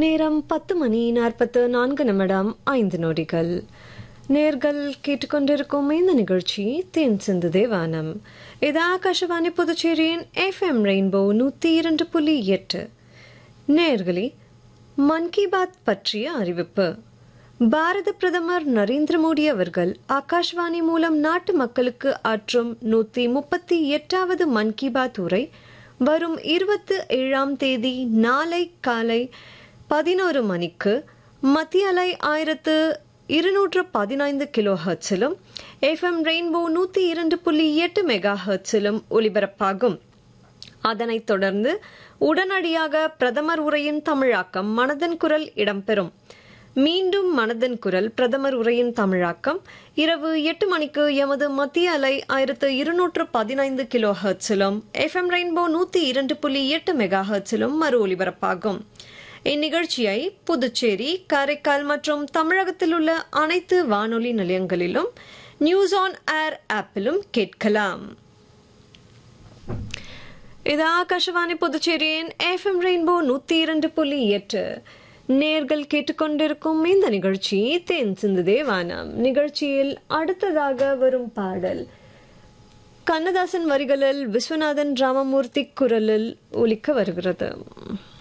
நேரம் பத்து மணி நாற்பத்து நான்கு நிமிடம் ஐந்து நொடிகள் நேர்கள் கேட்டுக்கொண்டிருக்கும் இந்த நிகழ்ச்சி தேன் சிந்து தேவானம் இது ஆகாஷவாணி புதுச்சேரியின் எஃப்எம் ரெயின்போ நூத்தி இரண்டு புள்ளி எட்டு நேர்களே மன் கி பாத் பற்றிய அறிவிப்பு பாரத பிரதமர் நரேந்திர மோடி அவர்கள் ஆகாஷ்வாணி மூலம் நாட்டு மக்களுக்கு ஆற்றும் நூத்தி முப்பத்தி எட்டாவது மன் கி பாத் உரை வரும் இருபத்தி ஏழாம் தேதி நாளை காலை பதினோரு மணிக்கு மத்திய அலை ஆயிரத்து இருநூற்று பதினைந்து கிலோ ஹர்ட்ஸிலும் எஃப்எம் ரெயின்போ நூத்தி இரண்டு புள்ளி எட்டு மெகா ஹர்ட்ஸிலும் ஒலிபரப்பாகும் அதனைத் தொடர்ந்து உடனடியாக பிரதமர் உரையின் தமிழாக்கம் மனதன் குரல் இடம்பெறும் மீண்டும் மனதன் குரல் பிரதமர் உரையின் தமிழாக்கம் இரவு எட்டு மணிக்கு எமது மத்திய அலை ஆயிரத்து இருநூற்று பதினைந்து கிலோ ஹர்ட்ஸிலும் எஃப்எம் ரெயின்போ நூத்தி இரண்டு புள்ளி எட்டு மெகா ஹர்ட்ஸிலும் மறு ஒலிபரப்பாகும் இந்நிகழ்ச்சியை புதுச்சேரி காரைக்கால் மற்றும் தமிழகத்தில் உள்ள அனைத்து வானொலி நிலையங்களிலும் நியூஸ் ஆன் ஏர் ஆப்பிலும் கேட்கலாம் இது ஆகாஷவாணி புதுச்சேரியின் எஃப்எம் ரெயின்போ நூத்தி இரண்டு புள்ளி எட்டு நேர்கள் கேட்டுக்கொண்டிருக்கும் இந்த நிகழ்ச்சி தேன் சிந்து தேவானம் நிகழ்ச்சியில் அடுத்ததாக வரும் பாடல் கண்ணதாசன் வரிகளில் விஸ்வநாதன் ராமமூர்த்தி குரலில் ஒலிக்க வருகிறது